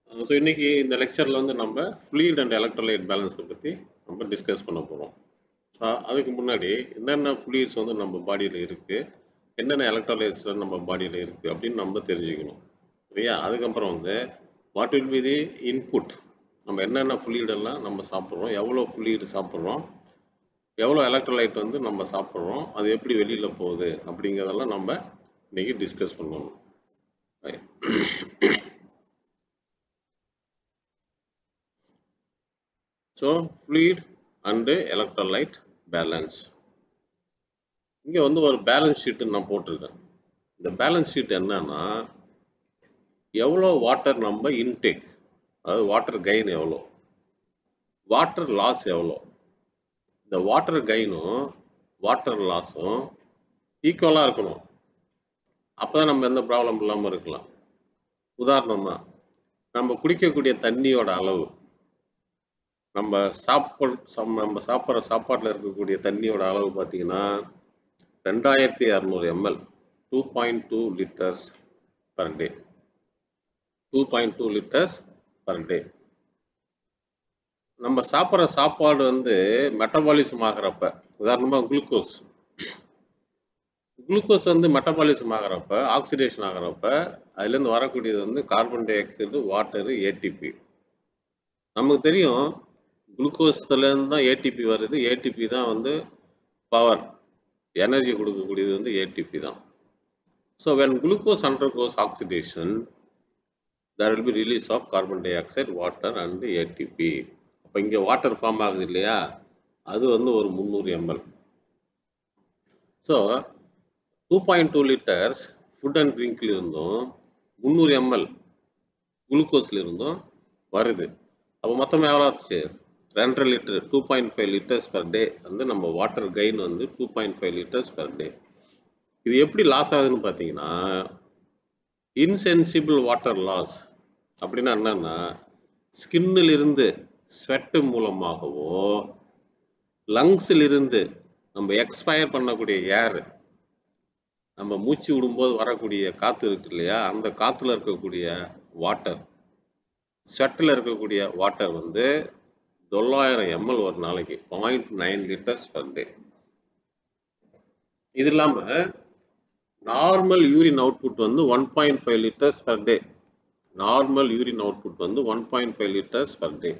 So இன்னைக்கு இந்த லெக்சரில் வந்து நம்ம ஃப்ளூயிட் அண்ட் எலக்ட்ரோலைட் பேலன்ஸை பற்றி நம்ம டிஸ்கஸ் பண்ண போகிறோம் அதுக்கு முன்னாடி என்னென்ன ஃப்ளூயிட்ஸ் வந்து நம்ம பாடியில் இருக்குது என்னென்ன எலக்ட்ரோலைட்ஸ் நம்ம பாடியில் இருக்குது அப்படின்னு நம்ம தெரிஞ்சுக்கணும் சரியா அதுக்கப்புறம் வந்து what will be the input நம்ம என்னென்ன fluid எல்லாம் நம்ம சாப்பிட்றோம் எவ்வளோ fluid சாப்பிட்றோம் எவ்வளோ எலக்ட்ரோலைட் வந்து நம்ம சாப்பிட்றோம் அது எப்படி வெளியில் போகுது அப்படிங்கிறதெல்லாம் நம்ம இன்னைக்கு டிஸ்கஸ் பண்ணணும் Right. So fluid and electrolyte balance இங்கே வந்து ஒரு பேலன்ஸ் ஷீட்டு நான் போட்டிருக்கேன் இந்த பேலன்ஸ் ஷீட் என்னன்னா எவ்வளோ வாட்டர் நம்ம இன்டேக் அதாவது வாட்டர் கைன் எவ்வளோ வாட்டர் லாஸ் எவ்வளோ இந்த வாட்டர் கைனும் வாட்டர் லாஸும் ஈக்குவலாக இருக்கணும் அப்போ தான் நம்ம எந்த ப்ராப்ளம் இல்லாமல் இருக்கலாம் உதாரணமாக நம்ம குடிக்கக்கூடிய தண்ணியோட அளவு நம்ம சாப்பாடு சம் நம்ம சாப்பிட்ற சாப்பாட்டில் இருக்கக்கூடிய தண்ணியோட அளவு பார்த்தீங்கன்னா ரெண்டாயிரத்தி இரநூறு ml two point two litres per day two point two litres per day நம்ம சாப்பிட்ற சாப்பாடு வந்து மெட்டபாலிசம் ஆகிறப்ப உதாரணமாக குளுக்கோஸ் குளுக்கோஸ் வந்து மெட்டபாலிசம் ஆகிறப்ப ஆக்சிடேஷன் ஆகிறப்ப அதுலேருந்து வரக்கூடியது வந்து carbon dioxide water ATP நமக்கு தெரியும் குளுக்கோஸ்லேருந்து தான் ஏடிபி வருது ஏடிபி தான் வந்து பவர் எனர்ஜி கொடுக்கக்கூடியது வந்து ஏடிபி தான் so when glucose undergoes oxidation there will be release of carbon dioxide water and ATP அப்போ இங்கே வாட்டர் ஃபார்ம் ஆகுது இல்லையா அது வந்து ஒரு முந்நூறு ml so two point two litres food and ட்ரிங்க்ல இருந்தும் முந்நூறு எம்எல் குளுக்கோஸ்ல இருந்தும் வருது அப்போ மொத்தமாக எவ்வளோ ஆச்சு ரெண்டரை litre two point five litres per day வந்து நம்ம வாட்டர் கைன் வந்து two point five litres per day இது எப்படி லாஸ் ஆகுதுன்னு பார்த்தீங்கன்னா இன்சென்சிபிள் வாட்டர் லாஸ் அப்படின்னா என்னன்னா ஸ்கின்னில் இருந்து ஸ்வெட்டு மூலமாகவோ லங்ஸில் இருந்து நம்ம எக்ஸ்பயர் பண்ணக்கூடிய ஏர் நம்ம மூச்சு விடும்போது வரக்கூடிய காற்று இருக்கு இல்லையா அந்த காற்றுல இருக்கக்கூடிய வாட்டர் ஸ்வெட்டில் இருக்கக்கூடிய வாட்டர் வந்து தொள்ளாயிரம் எம்எல் ஒரு நாளைக்கு point nine litres per day இது இல்லாமல் நார்மல் யூரின் அவுட்புட் வந்து one point five litres per day normal urine output வந்து one point five litres per day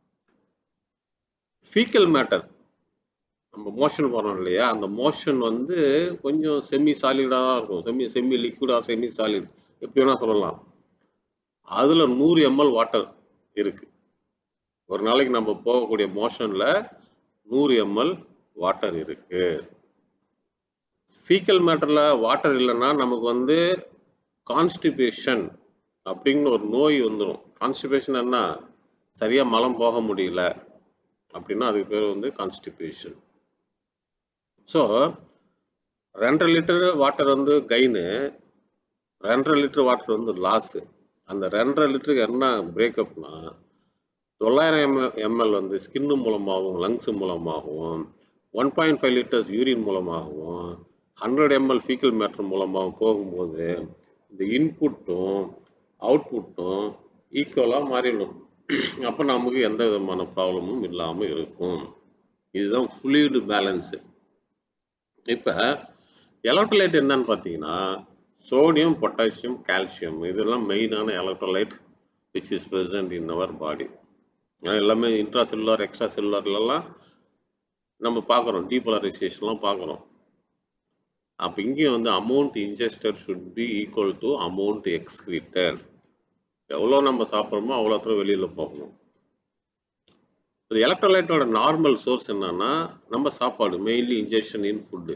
faecal matter நம்ம மோஷன் போகிறோம் இல்லையா அந்த மோஷன் வந்து கொஞ்சம் செமி சாலிடாக தான் இருக்கும் செமி செமி லிக்விடாக செமி சாலிட் எப்படி வேணால் சொல்லலாம் அதில் நூறு எம்எல் வாட்டர் இருக்கு ஒரு நாளைக்கு நம்ம போகக்கூடிய மோஷனில் நூறு எம்எல் வாட்டர் இருக்கு ஃபீக்கல் மேட்டரில் வாட்டர் இல்லைன்னா நமக்கு வந்து கான்ஸ்டிபேஷன் அப்படின்னு ஒரு நோய் வந்துடும் கான்ஸ்டிபேஷன் என்ன சரியாக மலம் போக முடியல அப்படின்னா அதுக்கு பேர் வந்து கான்ஸ்டிபேஷன் ஸோ ரெண்டரை லிட்டர் வாட்டர் வந்து கைனு ரெண்டரை லிட்டர் வாட்டர் வந்து லாஸு அந்த ரெண்டரை லிட்டருக்கு என்ன பிரேக்கப்னா தொள்ளாயிரம் எம்எல் எம்எல் வந்து ஸ்கின்னு மூலமாகவும் லங்ஸ் மூலமாகவும் one point five litres urine மூலமாகவும் ஹண்ட்ரட் எம்எல் ஃபீக்கல் மேட்டர் மூலமாகவும் போகும்போது இந்த இன்புட்டும் அவுட்புட்டும் ஈக்குவலாக மாறிடும் அப்போ நமக்கு எந்த விதமான ப்ராப்ளமும் இல்லாமல் இருக்கும் இதுதான் ஃப்ளூயிடு பேலன்ஸு இப்போ எலக்ட்ரோலைட் என்னன்னு பார்த்தீங்கன்னா சோடியம் பொட்டாசியம் கால்சியம் இதெல்லாம் மெயினான electrolyte which is present in our body எல்லாமே இன்ட்ரா செல்லுலார் எக்ஸ்ட்ரா செல்லுலார்லாம் நம்ம பார்க்குறோம் டீபோலரைசேஷன்லாம் பார்க்குறோம் அப்போ இங்கேயும் வந்து amount ingested should be equal to amount excreted எவ்வளோ நம்ம சாப்பிட்றோமோ அவ்வளோ தூரம் வெளியில் போகணும் இது எலக்ட்ரோலைட்டோட நார்மல் சோர்ஸ் என்னன்னா நம்ம சாப்பாடு mainly injection in food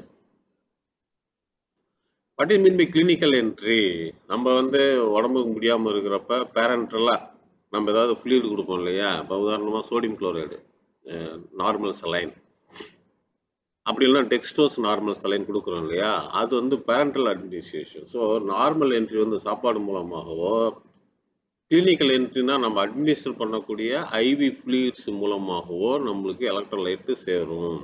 what is mean by clinical entry நம்ம வந்து உடம்புக்கு முடியாமல் இருக்கிறப்ப பேரண்டலாக நம்ம ஏதாவது ஃப்ளூயிட் கொடுப்போம் இல்லையா இப்போ உதாரணமாக சோடியம் குளோரைடு நார்மல் சலைன் அப்படி இல்லைன்னா டெக்ஸ்டோஸ் நார்மல் சலைன் கொடுக்குறோம் இல்லையா அது வந்து parenteral administration so normal entry வந்து சாப்பாடு மூலமாகவோ கிளினிக்கல் என்ட்ரினா நம்ம அட்மினிஸ்டர் பண்ணக்கூடிய ஐவி ஃப்ளூயிட்ஸ் மூலமாகவோ நம்மளுக்கு எலக்ட்ரோலைட்டு சேரும்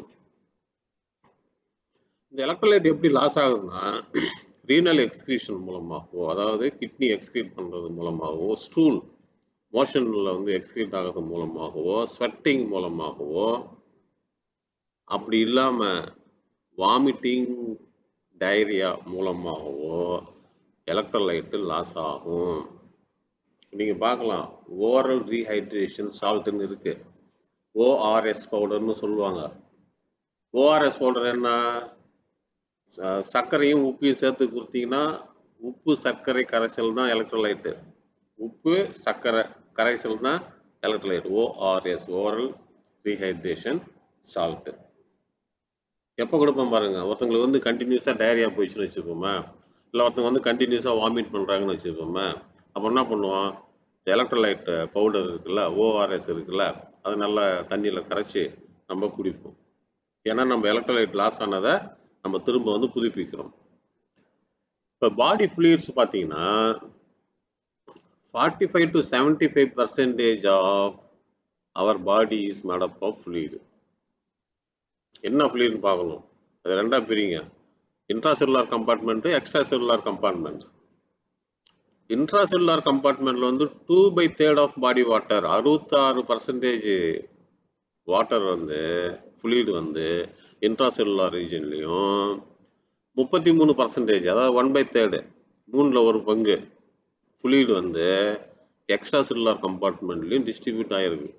இந்த எலக்ட்ரோலைட் எப்படி லாஸ் ஆகுதுன்னா ரீனல் எக்ஸ்கிரீஷன் மூலமாகவோ அதாவது கிட்னி எக்ஸ்கிரீட் பண்ணுறது மூலமாகவோ ஸ்டூல் மோஷனில் வந்து எக்ஸ்கிரீட் ஆகிறது மூலமாகவோ ஸ்வெட்டிங் மூலமாகவோ அப்படி இல்லாமல் வாமிட்டிங் டயரியா மூலமாகவோ எலக்ட்ரோலைட்டு லாஸ் ஆகும் நீங்கள் பார்க்கலாம் ஓரல் ரீஹைட்ரேஷன் சால்ட்டுன்னு இருக்கு ஓஆர்எஸ் பவுடர்னு சொல்லுவாங்க ஓஆர்எஸ் பவுடர் என்ன ச- சர்க்கரையும் உப்பையும் சேர்த்து கொடுத்தீங்கன்னா உப்பு சர்க்கரை கரைசல் தான் எலக்ட்ரோலைட்டு உப்பு சர்க்கரை கரைசல் தான் electrolyte ORS oral rehydration salt எப்போ கொடுப்போம் பாருங்க ஒருத்தங்களுக்கு வந்து கண்டினியூஸாக டயரியா போயிடுச்சுன்னு வச்சுக்கோமே இல்லை ஒருத்தங்க வந்து கண்டினியூஸாக வாமிட் பண்ணுறாங்கன்னு வச்சுக்கோமே அப்போ என்ன பண்ணுவோம் எலக்ட்ரோலைட் பவுடர் இருக்குல்ல ஓஆர்எஸ் இருக்குல்ல அது நல்லா தண்ணியில் கரைச்சி நம்ம குடிப்போம் ஏன்னா நம்ம எலக்ட்ரோலைட் லாஸ் ஆனதை நம்ம திரும்ப வந்து புதுப்பிக்கிறோம் இப்போ பாடி ஃப்ளூயிட்ஸ் பார்த்தீங்கன்னா forty five to seventy five percentage of our body is made up of fluid என்ன ஃப்ளூயிட்னு பார்க்கணும் அது ரெண்டா பிரிங்க intracellular compartment extra cellular compartment intracellular கம்பார்ட்மெண்ட்ல வந்து two by third of body water அறுபத்தாறு பர்சன்டேஜ் வாட்டர் வந்து ஃப்ளூயிட் வந்து இன்ட்ராசெல்லுலார் ரீஜன்லையும் முப்பத்தி மூணு பர்சன்டேஜ் அதாவது ஒன் பை தேர்டு மூணில் ஒரு பங்கு ஃப்ளூயிட் வந்து எக்ஸ்ட்ரா செல்லுலார் கம்பார்ட்மெண்ட்லையும் டிஸ்ட்ரிபியூட் ஆகிருக்கு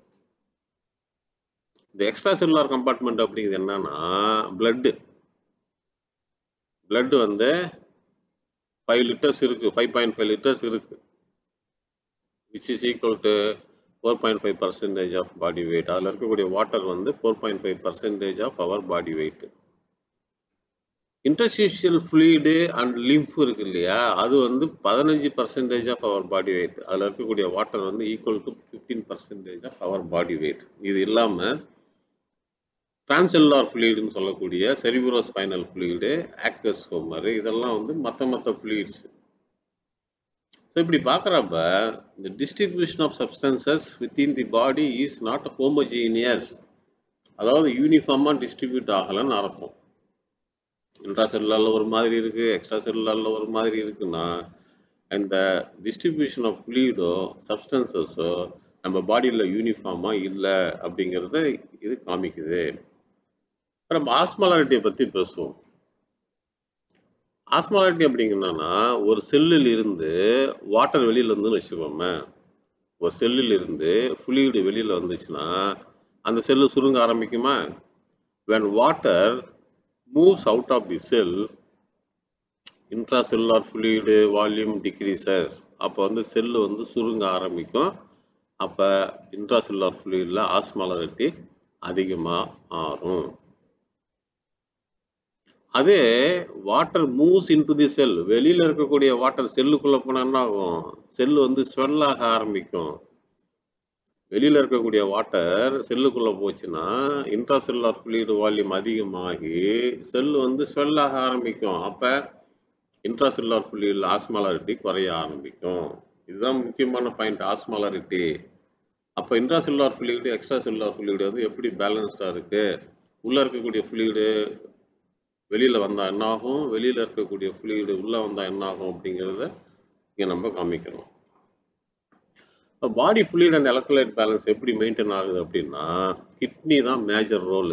இந்த எக்ஸ்ட்ரா செல்லுலார் கம்பார்ட்மெண்ட் அப்படிங்கிறது என்னன்னா பிளட்டு பிளட் வந்து ஃபைவ் லிட்டர்ஸ் இருக்கு ஃபைவ் பாயிண்ட் ஃபைவ் லிட்டர்ஸ் இருக்கு which is equal to four point five percentage of body weight அதில் இருக்கக்கூடிய வாட்டர் வந்து four point five percentage of our body weight interstitial fluid and lymph இருக்கு இல்லையா அது வந்து பதினஞ்சு percentage of our body weight அதில் இருக்கக்கூடிய வாட்டர் வந்து equal to fifteen percentage of our body weight இது இல்லாமல் டிரான்செல்லார் ஃப்ளூயிடுன்னு சொல்லக்கூடிய செரிபுரோ ஸ்பைனல் ஃப்ளூயிடு ஆக்வஸ் ஹோமர் இதெல்லாம் வந்து மற்ற மற்ற ஃப்ளூயிட்ஸ் ஸோ இப்படி பார்க்குறப்ப இந்த distribution of substances within the body is not homogeneous அதாவது யூனிஃபார்மாக டிஸ்ட்ரிபியூட் ஆகலைன்னு அர்த்தம் இன்ட்ரா செல்லுலாரில் ஒரு மாதிரி இருக்கு எக்ஸ்ட்ரா செல்லுலாரில் ஒரு மாதிரி இருக்குன்னா இந்த டிஸ்ட்ரிபியூஷன் ஆஃப் ஃப்ளூயிடோ சப்ஸ்டன்சஸோ நம்ம பாடியில் யூனிஃபார்மாக இல்லை அப்படிங்கிறத இது காமிக்குது இப்ப நம்ம ஆஸ்மாலாரிட்டியை பற்றி பேசுவோம் ஆஸ்மாலாரிட்டி அப்படிங்கன்னா ஒரு செல்லில் இருந்து வாட்டர் வெளியில் வந்துன்னு வச்சுக்கோமே ஒரு செல்லில் இருந்து ஃப்ளூயிடு வெளியில் வந்துச்சுன்னா அந்த செல்லு சுருங்க ஆரம்பிக்குமா when water moves out of the cell intracellular fluid volume decreases அப்போ வந்து செல்லு வந்து சுருங்க ஆரம்பிக்கும் அப்போ இன்ட்ராசெல்லுலார் ஃப்ளூயிடில் ஆஸ்மாலரிட்டி அதிகமாக ஆகும் அதே water moves into the cell வெளியில் இருக்கக்கூடிய வாட்டர் செல்லுக்குள்ளே போனால் என்ன ஆகும் செல்லு வந்து ஸ்வெல் ஆக ஆரம்பிக்கும் வெளியில் இருக்கக்கூடிய வாட்டர் செல்லுக்குள்ளே போச்சுன்னா இன்ட்ராசெல்லுலார் ஃப்ளூயிட் வால்யூம் அதிகமாகி செல்லு வந்து ஸ்வெல் ஆக ஆரம்பிக்கும் அப்போ இன்ட்ராசெல்லுலார் ஃப்ளூயிடில் ஆஸ்மாலாரிட்டி குறைய ஆரம்பிக்கும் இதுதான் முக்கியமான பாயிண்ட் ஆஸ்மாலாரிட்டி அப்போ intracellular fluid extra cellular fluid வந்து எப்படி பேலன்ஸ்டாக இருக்கு உள்ளே இருக்கக்கூடிய ஃப்ளூயிடு வெளியில் வந்தால் என்ன ஆகும் வெளியில் இருக்கக்கூடிய ஃப்ளூயிடு உள்ளே வந்தால் என்ன ஆகும் அப்படிங்கிறத இங்கே நம்ம காமிக்கணும் இப்போ body fluid and electrolyte balance எப்படி மெயின்டைன் ஆகுது அப்படின்னா கிட்னி தான் major role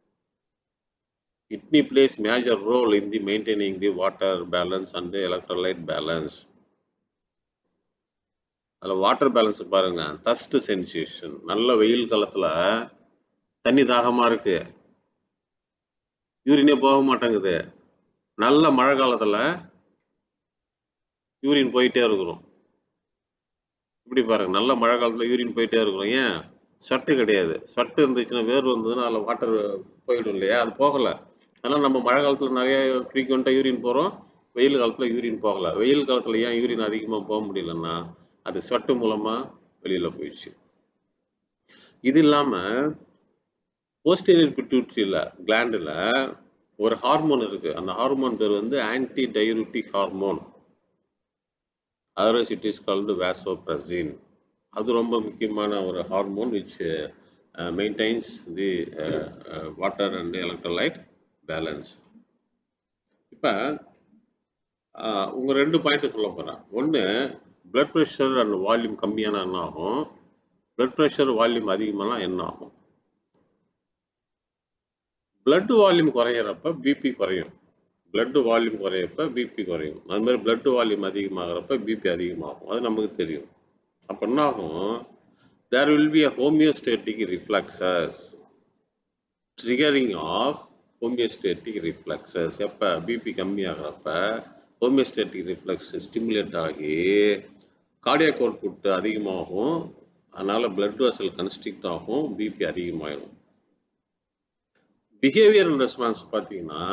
kidney plays major role in the maintaining the water balance and electrolyte balance அதில் வாட்டர் பேலன்ஸ் பாருங்க தஸ்ட் சென்சேஷன் நல்ல வெயில் காலத்தில் தண்ணி தாகமாக இருக்கு யூரினே போக மாட்டேங்குது நல்ல மழை காலத்தில் யூரின் போயிட்டே இருக்கிறோம் இப்படி பாருங்க நல்ல மழை காலத்தில் யூரின் போயிட்டே இருக்கிறோம் ஏன் ஸ்வெட்டு கிடையாது ஸ்வெட்டு இருந்துச்சுன்னா வேர்வு இருந்ததுன்னா அதில் வாட்டர் போயிடும் இல்லையா அது போகலை அதனால் நம்ம மழை காலத்தில் நிறைய ஃப்ரீக்வெண்ட்டாக யூரின் போகிறோம் வெயில் காலத்தில் யூரின் போகலை வெயில் காலத்தில் ஏன் யூரின் அதிகமாக போக முடியலன்னா அது ஸ்வெட்டு மூலமாக வெளியில் போயிடுச்சு இது இல்லாமல் போஸ்டீரியர் பிட்யூட்ரியில் கிளாண்டில் ஒரு ஹார்மோன் இருக்குது அந்த ஹார்மோன் பேர் வந்து anti diuretic hormone otherwise it is called vasopressin அது ரொம்ப முக்கியமான ஒரு hormone which maintains the water and electrolyte balance இப்போ உங்கள் ரெண்டு பாயிண்ட் சொல்ல போகிறேன் ஒன்று பிளட் ப்ரெஷர் அண்ட் வால்யூம் கம்மியான என்ன ஆகும் பிளட் ப்ரெஷர் வால்யூம் அதிகமானா என்ன ஆகும் பிளட் வால்யூம் குறையிறப்ப பிபி குறையும் பிளட் வால்யூம் குறையப்ப பிபி குறையும் அது மாதிரி பிளட் வால்யூம் அதிகமாகிறப்ப பிபி அதிகமாகும் அது நமக்கு தெரியும் அப்போ என்ன ஆகும் there will be a homeostatic reflexes triggering of homeostatic reflexes எப்போ பிபி கம்மியாகிறப்ப ஹோமியோஸ்டேட்டிக் ரிஃப்ளக்ஸ் ஸ்டிமுலேட் ஆகி கார்டியாக் அவுட்புட் அதிகமாகும் அதனால பிளட் வெசல் கன்ஸ்ட்ரிக்ட் ஆகும் பிபி அதிகமாயிடும் பிஹேவியரல் ரெஸ்பான்ஸ் பார்த்தீங்கன்னா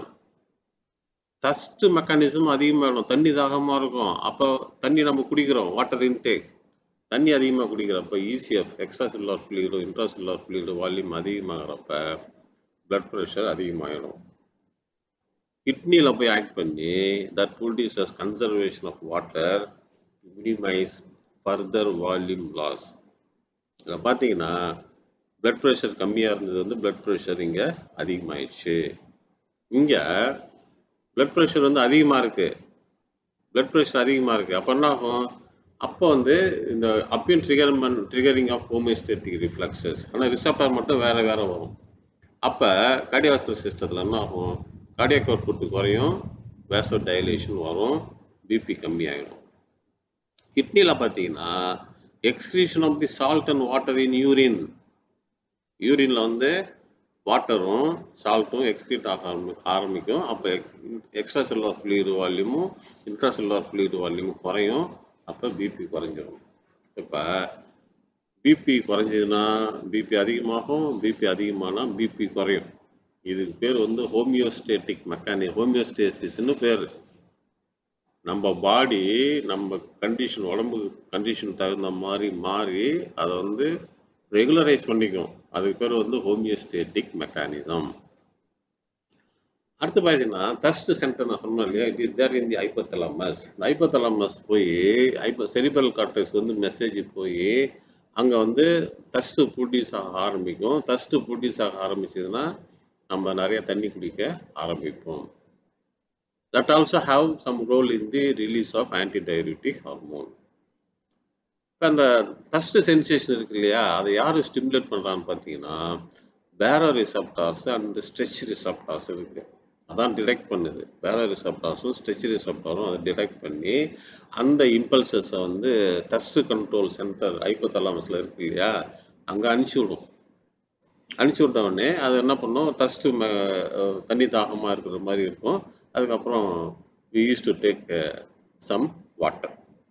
தஸ்ட் மெக்கானிசம் அதிகமாகிடும் தண்ணி தாகமாக இருக்கும் அப்போ தண்ணி நம்ம குடிக்கிறோம் வாட்டர் இன்டேக் தண்ணி அதிகமாக குடிக்கிறப்ப ECF extra cellular fluid intra cellular fluid volume அதிகமாகிறப்ப பிளட் ப்ரெஷர் அதிகமாகிடும் கிட்னியில் போய் ஆக்ட் பண்ணி that produces conservation of water minimise further volume loss இதில் பார்த்தீங்கன்னா பிளட் ப்ரெஷர் கம்மியாக இருந்தது வந்து பிளட் ப்ரெஷர் இங்கே அதிகமாயிடுச்சு இங்கே பிளட் ப்ரெஷர் வந்து அதிகமாக இருக்கு பிளட் ப்ரெஷர் அதிகமாக இருக்கு அப்போ என்ன ஆகும் அப்போ வந்து இந்த அப்பியன் ட்ரிகர்மெண்ட் ட்ரிகரிங் ஆஃப் ஹோமியோஸ்டேட்டிக் ரிஃப்ளக்சஸ் ஆனால் ரிசப்டார் மட்டும் வேற வேற வரும் அப்போ கார்டியோவாஸ்குலர் சிஸ்டத்தில் என்ன ஆகும் கார்டியாக் அவுட்புட் குறையும் வேசோ டைலேஷன் வரும் பிபி கம்மியாயிடும் கிட்னியில் பார்த்தீங்கன்னா excretion of the salt and water in urine யூரின்ல வந்து வாட்டரும் சால்ட்டும் எக்ஸ்க்ரீட் ஆக ஆரம்பி- ஆரம்பிக்கும் அப்போ எக்ஸ்ட்ரா செல்லுலார் ஃப்ளூயிடு வால்யூமும் இன்ட்ரா செல்லுலார் ஃப்ளூயிடு வால்யூமும் குறையும் அப்போ பிபி குறைஞ்சிரும் இப்போ பிபி குறைஞ்சதுன்னா பிபி அதிகமாகும் பிபி அதிகமானா பிபி குறையும் இதுக்கு பேர் வந்து ஹோமியோஸ்டேட்டிக் மெக்கானி ஹோமியோஸ்டேசிஸ்னு பேர் நம்ம பாடி நம்ம கண்டிஷன் உடம்பு கண்டிஷன் தகுந்த மாதிரி மாறி அதை வந்து ரெகுலரைஸ் பண்ணிக்கும் அதுக்கு பேர் வந்து ஹோமியோஸ்டேட்டிக் மெக்கானிசம் அடுத்து பார்த்தீங்கன்னா தஸ்ட் சென்டர் நான் சொன்னேன் இல்லையா இட் இஸ் தேர் இன் தி ஐப்பத்தலமஸ் இந்த ஐப்பத்தலமஸ் போய் ஐப்ப செரிபல் கார்டெக்ஸ் வந்து மெசேஜ் போய் அங்கே வந்து தஸ்ட் ப்ரொடியூஸ் ஆக ஆரம்பிக்கும் தஸ்ட் ப்ரொடியூஸ் ஆக ஆரம்பிச்சதுன்னா நம்ம நிறைய தண்ணி குடிக்க ஆரம்பிப்போம் that also have some role in the release of antidiuretic hormone இப்போ அந்த தஸ்ட் சென்சேஷன் இருக்கு இல்லையா அதை யார் ஸ்டிமுலேட் பண்ணுறான்னு பார்த்தீங்கன்னா பேரோ ரிசப்டார்ஸ் அண்ட் ஸ்ட்ரெச் ரிசப்டார்ஸ் இருக்கு அதான் டிடெக்ட் பண்ணுது பேரோ ரிசப்டார்ஸும் ஸ்ட்ரெச் ரிசப்டாரும் அதை டிடெக்ட் பண்ணி அந்த இம்பல்சஸை வந்து தஸ்ட் கண்ட்ரோல் சென்டர் ஐப்போதலாமஸில் இருக்கு இல்லையா அங்கே அனுப்பிச்சி விடும் அனுப்பிச்சி விட்ட உடனே அது என்ன பண்ணும் தஸ்ட் தண்ணி தாகமாக இருக்கிற மாதிரி இருக்கும் அதுக்கப்புறம் we use to take some water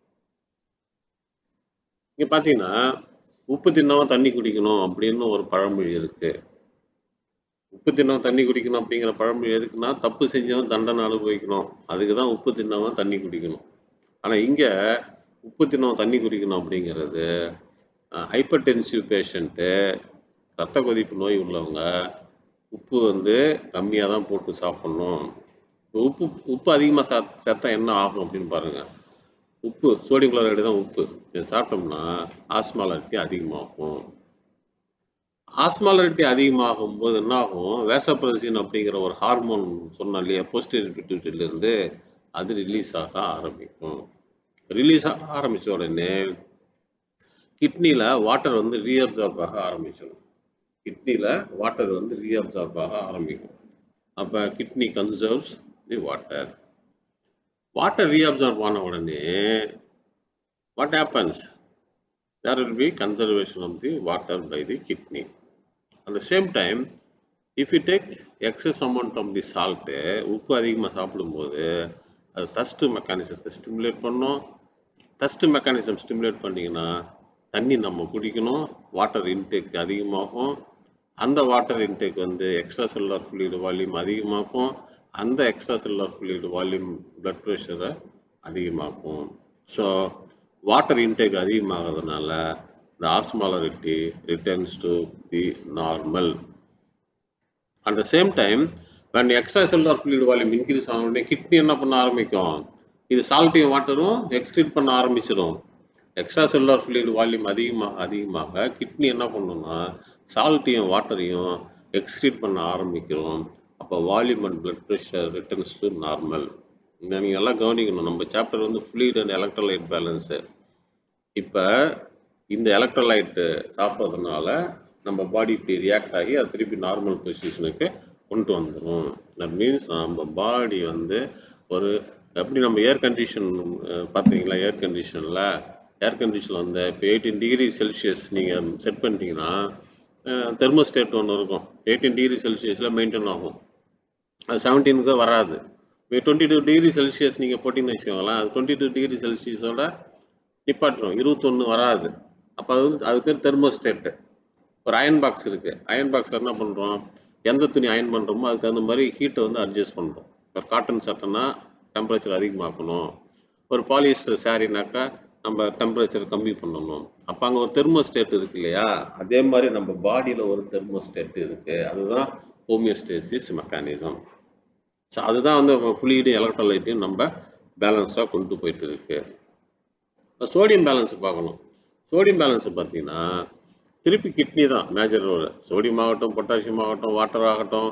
இங்க பாத்தீங்கன்னா உப்பு தின்னவன் தண்ணி குடிக்கணும் அப்படின்னு ஒரு பழமொழி இருக்கு உப்பு தின்னவன் தண்ணி குடிக்கணும் அப்படிங்கிற பழமொழி எதுக்குன்னா தப்பு செஞ்சவன் தண்டனை அனுபவிக்கணும் அதுக்கு தான் உப்பு தின்னவன் தண்ணி குடிக்கணும் ஆனா இங்க உப்பு தின்னவன் தண்ணி குடிக்கணும் அப்படிங்கிறது ஹைப்பர் டென்சிவ் பேஷண்ட்டு ரத்த கொதிப்பு நோய் உள்ளவங்க உப்பு வந்து கம்மியாக தான் போட்டு சாப்பிடணும் உப்பு உப்பு அதிகமாக சா சேர்த்தா என்ன ஆகும் அப்படின்னு பாருங்க உப்பு சோடியம் குளோரைடு தான் உப்பு இதை சாப்பிட்டோம்னா ஆஸ்மாலரிட்டி அதிகமாகும் ஆஸ்மாலரிட்டி அதிகமாகும் போது என்ன ஆகும் வேசப்ரசின் அப்படிங்கிற ஒரு ஹார்மோன் சொன்னோம் இல்லையா போஸ்டீரியர் பிட்யூட்டரியில இருந்து அது ரிலீஸ் ஆக ஆரம்பிக்கும் ரிலீஸ் ஆக ஆரம்பிச்ச உடனே கிட்னில வாட்டர் வந்து ரீஅப்சார்ப் ஆக ஆரம்பிச்சிடும் கிட்னில வாட்டர் வந்து ரீஅப்சார்ப் ஆக ஆரம்பிக்கும் அப்ப kidney conserves the water water reabsorb ஆன உடனே what happens there will be conservation of the water by the kidney. At the same time, if you take excess amount of the salt, உப்பு அதிகமாக சாப்பிடும்போது அது தஸ்ட் மெக்கானிசத்தை ஸ்டிமுலேட் பண்ணும் தஸ்ட் mechanism stimulate பண்ணிங்கன்னா தண்ணி நம்ம குடிக்கணும் வாட்டர் இன்டேக் அதிகமாகும் அந்த வாட்டர் இன்டேக் வந்து எக்ஸ்ட்ரா செல்லுலார் ஃப்ளூயிடு வால்யூம் அதிகமாக்கும் அந்த extra cellular fluid volume blood ப்ரெஷரை அதிகமாக்கும் ஸோ வாட்டர் இன்டேக் அதிகமாகிறதுனால the osmolarity returns to the normal. At the same time, when extracellular fluid volume increase ஆன உடனே கிட்னி என்ன பண்ண ஆரம்பிக்கும் இது சால்ட்டையும் வாட்டரும் எக்ஸ்க்ரீட் பண்ண ஆரம்பிச்சிடும் எக்ஸ்ட்ரா செல்லுலார் ஃப்ளூயிட் வால்யூம் அதிகமாக அதிகமாக கிட்னி என்ன பண்ணும்னா சால்ட்டையும் வாட்டரையும் எக்ஸ்க்ரீட் பண்ண ஆரம்பிக்கிறோம் அப்போ volume and blood pressure returns to normal இதை நீங்கள் எல்லாம் கவனிக்கணும் நம்ம சாப்டர் வந்து ஃப்ளூயிட் அண்ட் எலக்ட்ரோலைட் பேலன்ஸு இப்போ இந்த எலக்ட்ரோலைட்டு சாப்பிட்றதுனால நம்ம பாடி இப்படி ரியாக்ட் ஆகி அது திருப்பி நார்மல் பொசிஷனுக்கு கொண்டு வந்துடும் தட் மீன்ஸ் நம்ம பாடி வந்து ஒரு எப்படி நம்ம ஏர் கண்டிஷன் பார்த்தீங்களா ஏர் கண்டிஷனில் ஏர் கண்டிஷனில் வந்து இப்போ எயிட்டீன் டிகிரி செல்சியஸ் நீங்கள் செட் பண்ணிட்டீங்கன்னா தெர்மோஸ்டேட் ஒன்று இருக்கும் எயிட்டீன் டிகிரி செல்சியஸில் மெயின்டைன் ஆகும் அது செவன்டீனுக்கு வராது இப்போ டுவெண்ட்டி டூ டிகிரி செல்சியஸ் நீங்கள் போட்டிங்கன்னு வச்சுக்கோங்களேன் அது டுவெண்ட்டி டூ டிகிரி செல்சியஸோட நிப்பாட்டுரும் இருபத்தொன்று வராது அப்போ அது வந்து அது பேர் தெர்மோஸ்டேட்டு ஒரு அயன் பாக்ஸ் இருக்குது அயன் பாக்ஸில் என்ன பண்ணுறோம் எந்த துணி அயன் பண்ணுறோமோ அதுக்கு தகுந்த மாதிரி ஹீட்டை வந்து அட்ஜஸ்ட் பண்ணுறோம் ஒரு காட்டன் சட்டைனா டெம்பரேச்சர் அதிகமாக்கணும் ஒரு பாலிஸ்டர் சாரினாக்கா நம்ம டெம்பரேச்சர் கம்மி பண்ணணும் அப்போ அங்கே ஒரு தெர்மோஸ்டேட் இருக்கு இல்லையா அதே மாதிரி நம்ம பாடியில் ஒரு தெர்மோஸ்டேட் இருக்குது அதுதான் ஹோமியோஸ்டேசிஸ் மெக்கானிசம் ஸோ அதுதான் வந்து ஃப்ளூயிடும் எலக்ட்ரோலைட்டையும் நம்ம பேலன்ஸாக கொண்டு போயிட்டு இருக்கு இப்போ சோடியம் பேலன்ஸ் பார்க்கணும் சோடியம் பேலன்ஸ் பார்த்தீங்கன்னா திருப்பி கிட்னி தான் மேஜர் ரோல் சோடியம் ஆகட்டும் பொட்டாசியம் ஆகட்டும் வாட்டர் ஆகட்டும்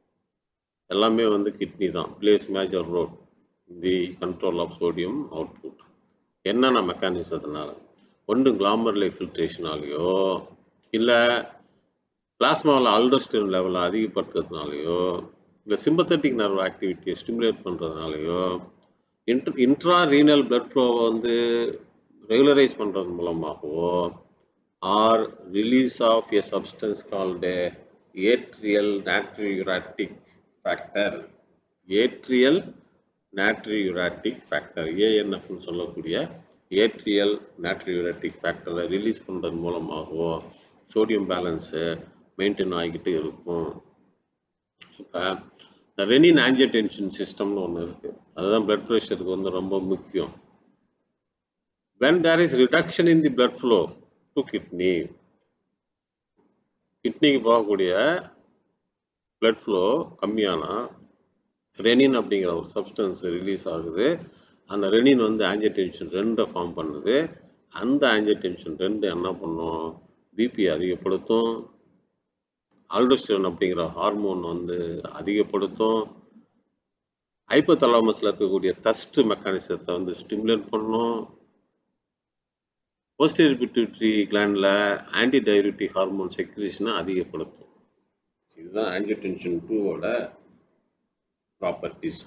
எல்லாமே வந்து கிட்னி தான் plays major role the control of sodium output என்னென்ன மெக்கானிசத்தினால ஒன்று கிளாமர்லை ஃபில்ட்ரேஷனாலேயோ இல்லை பிளாஸ்மாவில் அல்டோஸ்டின் லெவலை அதிகப்படுத்துறதுனாலையோ இல்லை சிம்பத்தட்டிக் நர்வ் ஆக்டிவிட்டியை ஸ்டிமுலேட் பண்ணுறதுனாலையோ இன்ட்ர இன்ட்ரா ரீனல் பிளட் ஃப்ளோவை வந்து ரெகுலரைஸ் பண்ணுறது மூலமாகவோ or release of a substance called atrial natriuretic factor atrial natriuretic factor ஏஎன்எஃப்னு சொல்லக்கூடிய ஏட்ரியல் நாட்ரியூராட்டிக் ஃபேக்டரை ரிலீஸ் பண்ணுறது மூலமாகவோ சோடியம் பேலன்ஸு மெயின்டைன் ஆகிக்கிட்டு இருக்கும் இப்போ இந்த ரெனின் ஆன்ஜியோடென்ஷன் சிஸ்டம்னு ஒன்று இருக்குது அதுதான் பிளட் ப்ரெஷருக்கு வந்து ரொம்ப முக்கியம் when there is reduction in the blood flow to kidney கிட்னிக்கு போகக்கூடிய blood flow கம்மியானா ரெனின் அப்படிங்கிற ஒரு சப்ஸ்டன்ஸ் ரிலீஸ் ஆகுது அந்த ரெனின் வந்து ஆன்ஜியோடென்ஷன் ரெண்டை ஃபார்ம் பண்ணுது அந்த ஆன்ஜியோடென்ஷன் ரெண்டு என்ன பண்ணும் பிபி அதிகப்படுத்தும் ஆல்டோஸ்டரோன் அப்படிங்கிற ஹார்மோன் வந்து அதிகப்படுத்தும் ஹைப்போதலாமஸில் இருக்கக்கூடிய தஸ்ட் மெக்கானிசத்தை வந்து ஸ்டிமுலேட் பண்ணும் போஸ்டீரியர் பிட்யூட்ரி கிளாண்டில் ஆன்டி டையூரிட்டிக் ஹார்மோன் செக்ரேஷனை அதிகப்படுத்தும் இதுதான் ஆன்ஜியோடென்ஷன் டூவோட ப்ராப்பர்ட்டிஸ்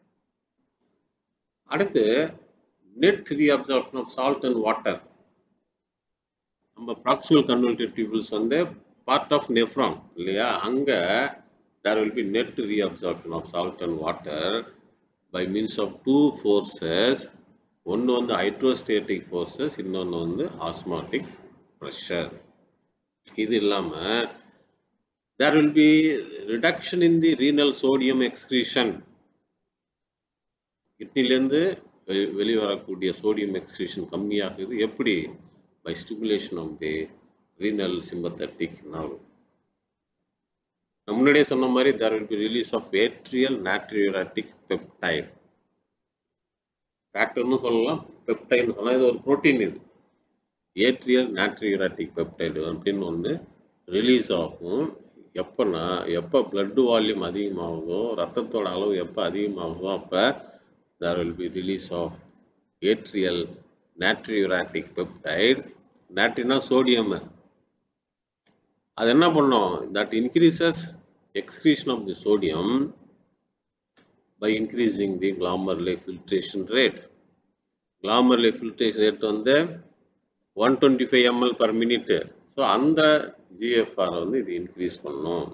அடுத்து net reabsorption of salt and water நம்ம ப்ராக்சிமல் கன்வெர்டட் டியூபிள்ஸ் வந்து பார்ட் ஆஃப் நெஃப்ரான் இல்லையா அங்கே there will be net reabsorption of salt and water by means of two forces ஒன்று வந்து ஹைட்ரோஸ்டேட்டிக் ஃபோர்ஸஸ் இன்னொன்று வந்து ஆஸ்மாட்டிக் ப்ரெஷர் இது இல்லாமல் there will be reduction in the renal sodium excretion கிட்னிலேருந்து வெளி வெளிவரக்கூடிய சோடியம் எக்ஸ்கிரீஷன் கம்மியாகுது எப்படி by stimulation of the renal sympathetic nerve முன்னாடியே சொன்ன மாதிரி there will be release of atrial natriuretic peptide ஃபேக்டர்னு சொல்லலாம் பெப்டைட்னு சொல்லலாம் இது ஒரு புரோட்டீன் இது ஏட்ரியல் நாட்ரியூராட்டிக் பெப்டைடு அப்படின்னு ஒன்று ரிலீஸ் ஆகும் எப்போனா எப்போ பிளட் வால்யூம் அதிகமாகுதோ ரத்தத்தோட அளவு எப்போ அதிகமாகுதோ அப்போ there will be release of atrial natriuretic peptide நாட்ரினா சோடியம் அது என்ன பண்ணும் that increases excretion of the sodium by increasing the glomerular filtration rate. Glomerular filtration rate வந்து one twenty five ml per minute so அந்த GFR வந்து இது increase பண்ணும்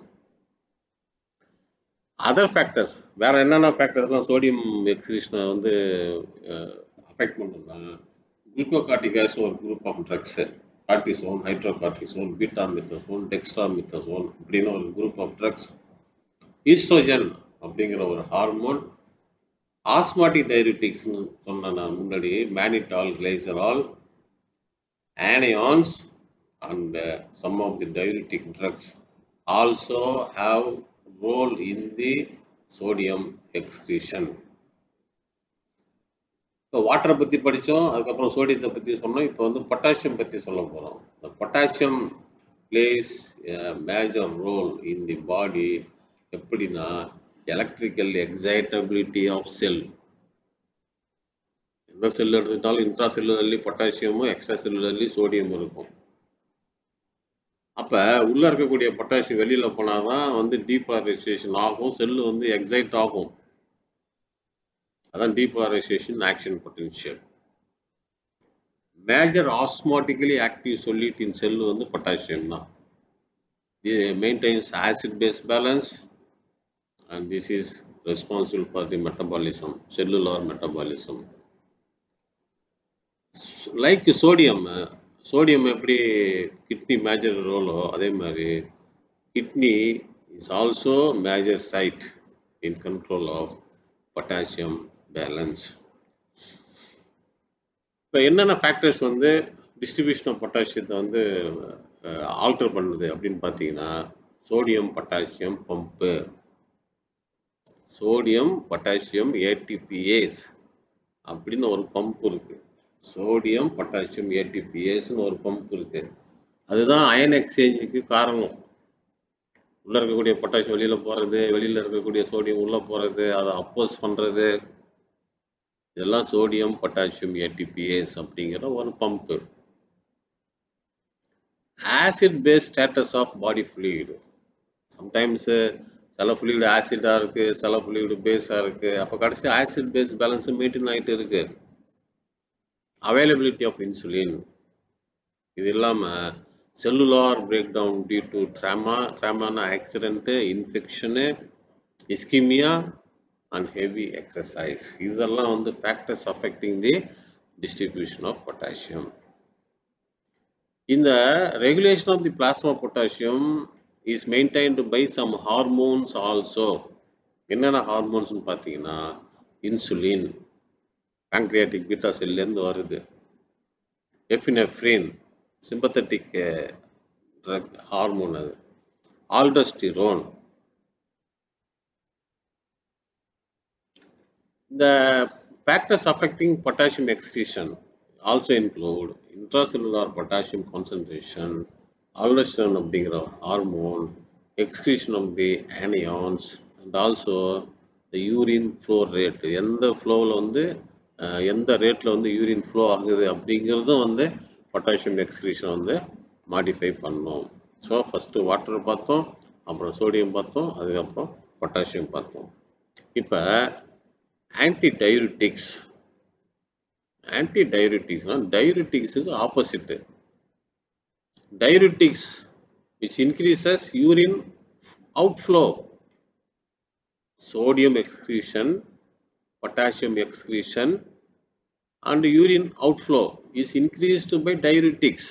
other factors வேற என்னென்ன ஃபேக்டர்ஸ்லாம் சோடியம் எக்ஸ்கிரீஷனை வந்து அஃபெக்ட் பண்ணுன்னா குளுக்கோகார்டிகாஸ் ஒரு group of drugs cortisone hydrocortisone betamethasone dexamethasone அப்படின்னு ஒரு குரூப் ஆஃப் ட்ரக்ஸ் ஈஸ்ட்ரோஜன் அப்படிங்கிற ஒரு ஹார்மோன் ஆஸ்மாட்டிக் டைரிட்டிக்ஸ்னு சொன்ன நான் முன்னாடி mannitol glycerol anions and uh, some of the diuretic drugs also have role in the sodium excretion. இப்போ வாட்டரை பற்றி படித்தோம் அதுக்கப்புறம் சோடியத்தை பற்றி சொன்னோம் இப்போ வந்து பொட்டாசியம் பற்றி சொல்ல போகிறோம் இந்த potassium plays major role in the body எப்படின்னா எலக்ட்ரிக்கல் எக்ஸைட்டபிலிட்டி ஆஃப் செல் எந்த செல் எடுத்துக்கிட்டாலும் இன்ட்ரா செல்லுலர்லி பொட்டாசியமும் எக்ஸ்ட்ரா செல்லுலர்லி சோடியம் இருக்கும் அப்ப உள்ள இருக்கக்கூடிய பொட்டாசியம் வெளியில போனாதான் வந்து டீபாலரைசேஷன் ஆகும் செல்லு வந்து எக்ஸைட் ஆகும் அதான் depolarisation action potential major osmotically active solute in cell வந்து பொட்டாசியம் தான் maintains acid base balance and this is responsible for the metabolism cellular metabolism like sodium sodium எப்படி கிட்னி மேஜர் ரோலோ அதே மாதிரி kidney is also major side in control of potassium balance இப்போ என்னென்ன factors வந்து distribution of பொட்டாசியத்தை வந்து alter பண்ணுது அப்படின்னு பார்த்தீங்கன்னா sodium potassium pump sodium potassium ATPase அப்படின்னு ஒரு பம்ப் இருக்கு சோடியம் பொட்டாசியம் ஏடிபிஏஸ்னு ஒரு பம்ப் இருக்கு அதுதான் அயன் எக்ஸ்சேஞ்சுக்கு காரணம் உள்ள இருக்கக்கூடிய பொட்டாசியம் வெளியில போறது வெளியில இருக்கக்கூடிய சோடியம் உள்ள போறது அதை அப்போஸ் பண்றது இதெல்லாம் சோடியம் பொட்டாசியம் ஏடிபிஏஸ் அப்படிங்கிற ஒரு pump acid base status of body fluid sometimes சில ஃப்ளூயிடு ஆசிடா இருக்கு சில ஃப்ளூயிடு பேஸா இருக்கு அப்போ கடைசி ஆசிட் பேஸ் பேலன்ஸ் மெயின்டைன் ஆகிட்டு இருக்கு அவைலபிலிட்டி ஆஃப் இன்சுலின் இது இல்லாமல் cellular breakdown due to trauma ட்ராமான accident infection ischaemia and heavy exercise இதெல்லாம் வந்து factors affecting the distribution of potassium இந்த regulation of the plasma potassium is maintained by some hormones also என்னென்ன ஹார்மோன்ஸ்னு பார்த்தீங்கன்னா insulin pancreatic beta செல்லேருந்து வருது epinephrine sympathetic drug hormone அது ஆல்டஸ்டிரோன் இந்த factors affecting potassium excretion also include intracellular potassium concentration, aldosterone அப்படிங்கிற hormone excretion of the anions and also the urine flow rate எந்த ஃப்ளோவில் வந்து அஹ், எந்த ரேட்டில் வந்து யூரின் ஃப்ளோ ஆகுது அப்படிங்கிறதும் வந்து பொட்டாசியம் எக்ஸ்கிரீஷன் வந்து மாடிஃபை பண்ணோம் ஸோ ஃபஸ்ட்டு வாட்டர் பார்த்தோம் அப்புறம் சோடியம் பார்த்தோம் அதுக்கப்புறம் பொட்டாசியம் பார்த்தோம் இப்போ ஆன்டி டையூரிட்டிக்ஸ் ஆன்டி டையூரிட்டிக்ஸ்னா டையூரிட்டிக்ஸுக்கு opposite diuretics which increases urine outflow sodium excretion potassium excretion and urine outflow is increased by diuretics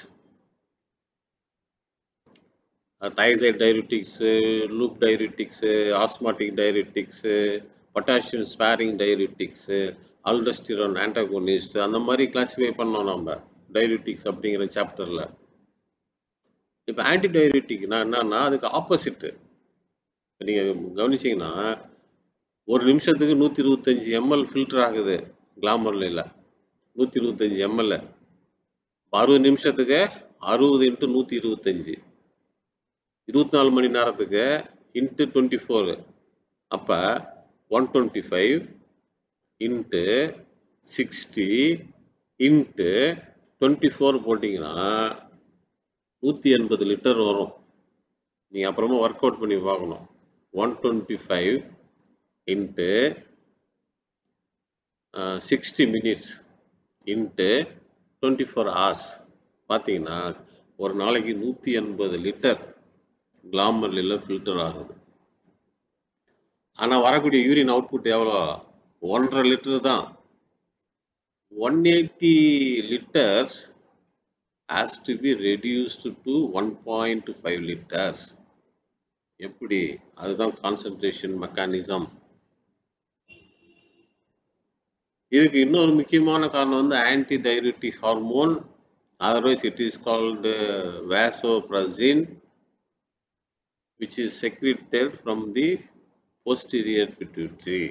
uh, thiazide diuretics uh, loop diuretics uh, osmotic diuretics uh, potassium sparing diuretics uh, aldosterone antagonist அந்த மாதிரி classify பண்ணோம் நம்ம diuretics அப்படிங்கிற சாப்டர்ல இப்போ anti டயரிட்டிக்னா என்னன்னா அதுக்கு opposite நீங்கள் கவனிச்சீங்கன்னா ஒரு நிமிஷத்துக்கு நூற்றி இருபத்தஞ்சி எம்எல் ஃபில்டர் ஆகுது கிளாமர்ல நூற்றி இருபத்தஞ்சி எம்எல் அறுபது நிமிஷத்துக்கு அறுபது இன்ட்டு நூற்றி இருபத்தஞ்சி இருபத்தி நாலு மணி நேரத்துக்கு இன்ட்டு டுவெண்ட்டி ஃபோரு அப்போ one twenty five into sixty into twenty four போட்டிங்கன்னா நூற்றி எண்பது லிட்டர் வரும் நீங்கள் அப்புறமா ஒர்க் அவுட் பண்ணி பார்க்கணும் one twenty five into sixty minutes into twenty four hours பார்த்தீங்கன்னா ஒரு நாளைக்கு நூற்றி எண்பது லிட்டர் கிளாமர்ல ஃபில்டர் ஆகுது ஆனால் வரக்கூடிய யூரின் அவுட்புட் எவ்வளோ ஒன்றரை லிட்டர் தான் one eighty litres has to be reduced to 1.5 liters எப்படி அதுதான் கான்சன்ட்ரேஷன் மெக்கானிசம் இதுக்கு இன்னொரு முக்கியமான காரணம் வந்து antidiuretic hormone otherwise it is called vasopressin which is secreted from the posterior pituitary.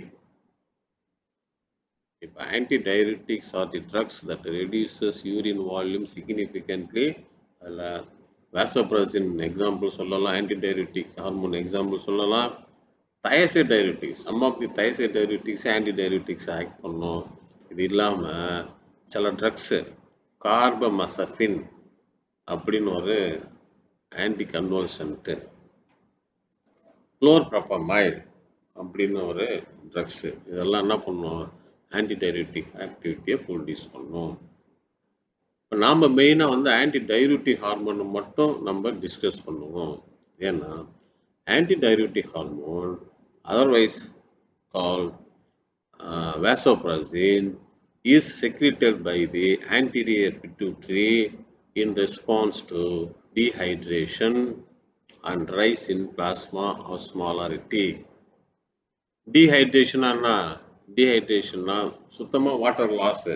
If antidiuretics are the drugs that reduces urine volume significantly, அதில் வேசோப்ரசின் example சொல்லலாம் ஆன்டிடையூரிட்டிக் hormone example சொல்லலாம் thiazide diuretics some of the thiazide diuretics antidiuretics act பண்ணும் இது இல்லாமல் சில drugs கார்பமசஃபின் அப்படின்னு ஒரு anti கன்வல்சன்ட்டு குளோர்ப்ரப்பமைல் அப்படின்னு ஒரு ட்ரக்ஸு இதெல்லாம் என்ன பண்ணும் ஆன்டி டைரூட்டிக் ஆக்டிவிட்டியை ப்ரொடியூஸ் பண்ணும் இப்போ நாம் மெயினாக வந்து ஆன்டி டைரூட்டிக் ஹார்மோனை மட்டும் நம்ம டிஸ்கஸ் பண்ணுவோம் ஏன்னா antidiuretic hormone otherwise call vasopressin is secreted by the anterior pituitary in response to dehydration and rise in plasma osmolarity. Dehydration என்ன டீஹைட்ரேஷன்னா சுத்தமாக வாட்டர் லாஸு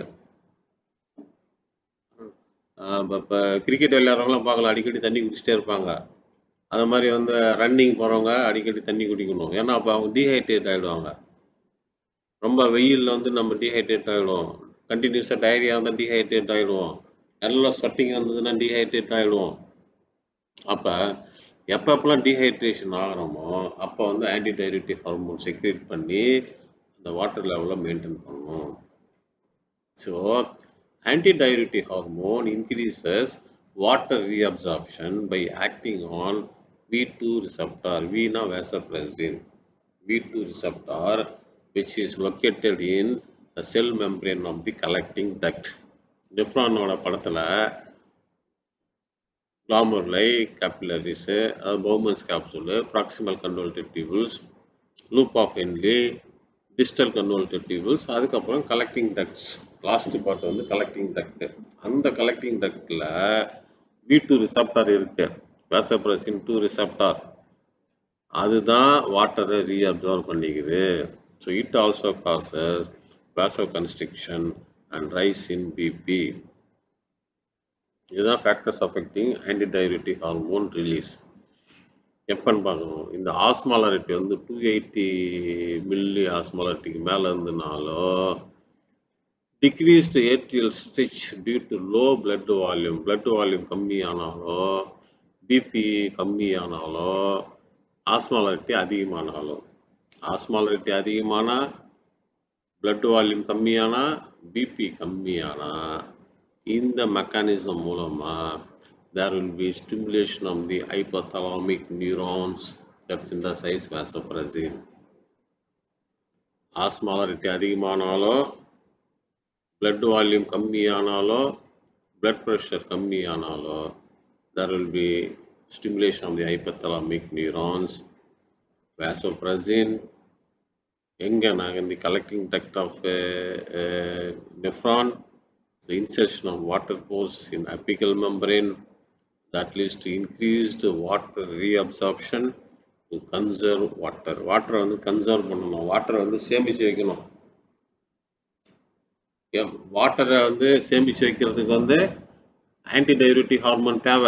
இப்போ கிரிக்கெட் விளையாடுறவங்களாம் பார்க்கலாம் அடிக்கடி தண்ணி குடிச்சிட்டே இருப்பாங்க அது மாதிரி வந்து ரன்னிங் போகிறவங்க அடிக்கடி தண்ணி குடிக்கணும் ஏன்னா அப்போ அவங்க டீஹைட்ரேட் ஆகிடுவாங்க ரொம்ப வெயிலில் வந்து நம்ம டீஹைட்ரேட் ஆகிடுவோம் கண்டினியூஸாக டயரியா இருந்தால் டீஹைட்ரேட் ஆகிடுவோம் நல்லா ஸ்வெட்டிங் வந்ததுன்னா டீஹைட்ரேட் ஆகிடுவோம் அப்போ எப்பப்பெல்லாம் டீஹைட்ரேஷன் ஆகிறோமோ அப்போ வந்து ஆன்டி டைரூட்டிக் ஹார்மோன் செக்ரேட் பண்ணி அந்த வாட்டர் லெவலை மெயின்டைன் பண்ணணும் so antidiuretic hormone increases water reabsorption by acting on V two receptor வீனா vasopressin V two receptor which is located in the cell membrane of the collecting duct. நெஃப்ரானோட படத்தில் glomerular capillaries அதாவது Bowman's capsule proximal convoluted tubules loop of Henle distal convoluted tubules அதுக்கப்புறம் collecting ducts last part வந்து collecting duct அந்த collecting டக்டில் V two receptor இருக்கு vasopressin two receptor அதுதான் வாட்டரை ரீஅப்சர்வ் பண்ணிக்குது So it also causes vasoconstriction and rise in BP. இதுதான் factors affecting antidiuretic hormone release எப்பன்னு பார்க்கணும் இந்த ஆஸ்மாலரிட்டி வந்து டூ எயிட்டி மில்லி ஆஸ்மாலரிட்டிக்கு மேலே இருந்தனாலோ decreased atrial stretch due to low blood volume blood volume கம்மியானாலோ பிபி கம்மியானாலோ ஆஸ்மாலரிட்டி அதிகமானாலோ ஆஸ்மாலரிட்டி அதிகமானா பிளட் வால்யூம் கம்மியானா பிபி கம்மியானா இந்த மெக்கானிசம் மூலமா there will be stimulation of the hypothalamic neurons that synthesise vasopressin osmolarity அதிகமானாலோ பிளட் வால்யூம் கம்மியானாலோ பிளட் ப்ரெஷர் கம்மியானாலோ there will be stimulation of the hypothalamic neurons vasopressin எங்க நாங்கள் இந்த collecting duct of nephron the insertion of water pores in apical membrane that leads to increased water reabsorption to conserve water வாட்டரை வந்து conserve பண்ணணும் வாட்டரை வந்து சேமிச்சு வைக்கணும் வாட்டரை வந்து சேமிச்சு வைக்கிறதுக்கு வந்து ஆன்டி டையூரிட்டிக் ஹார்மோன் தேவை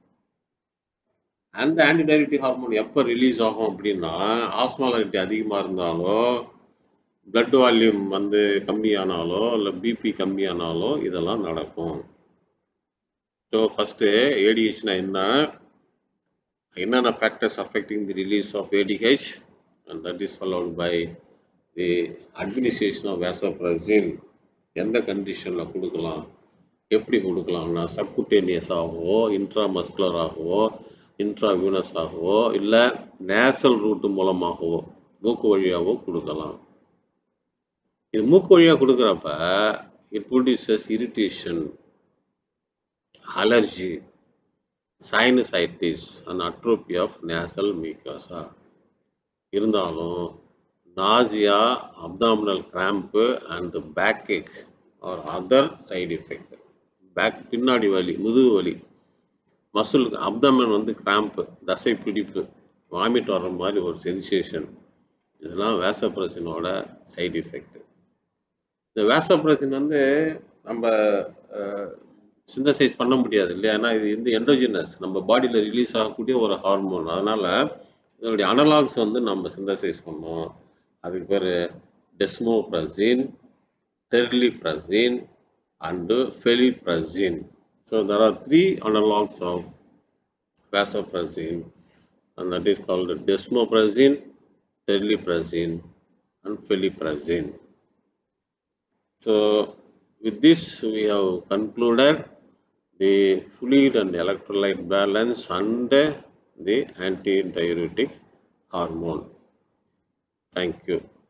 அந்த ஆன்டிடையூட்டிக் ஹார்மோன் எப்போ ரிலீஸ் ஆகும் அப்படின்னா ஆஸ்மாலிட்டி அதிகமாக இருந்தாலோ பிளட் வால்யூம் வந்து கம்மியானாலோ இல்லை பிபி கம்மியானாலோ இதெல்லாம் நடக்கும் ஸோ ஃபஸ்ட்டு ஏடிஹெச்னா என்ன என்னென்ன factors affecting the release of ADH and that is followed by the administration of vasopressin எந்த கண்டிஷனில் கொடுக்கலாம் எப்படி கொடுக்கலாம்னா சப்குட்டேனியஸாகவோ இன்ட்ராமஸ்குலராகவோ இன்ட்ராவியூனஸ் ஆகவோ இல்லை நேசல் ரூட்டு மூலமாகவோ மூக்கு வழியாகவோ கொடுக்கலாம் இது மூக்கு வழியாக கொடுக்குறப்ப it produces irritation allergy sinusitis and atrophy of nasal mucosa இருந்தாலும் nausea abdominal cramp and backache or other side effect back பின்னாடி வலி முதுகு வலி மசில் அப்தமன் வந்து கிராம்ப்பு தசை பிடிப்பு வாமிட் வர்ற மாதிரி ஒரு சென்சேஷன் இதெல்லாம் வேசப்ரசினோட சைடு எஃபெக்ட் இந்த வேசப்ரசின் வந்து நம்ம சிந்தசைஸ் பண்ண முடியாது இல்லையா ஏன்னா இது வந்து எண்டோஜினஸ் நம்ம பாடியில் ரிலீஸ் ஆகக்கூடிய ஒரு ஹார்மோன் அதனால இதனுடைய அனலாக்ஸ் வந்து நம்ம சிந்தசைஸ் பண்ணோம் அதுக்கு பேர் desmopressin terlipressin and felypressin So there are three analogs of vasopressin and that is called desmopressin, terlipressin and felipressin. So with this we have concluded the fluid and electrolyte balance and the antidiuretic hormone. Thank you.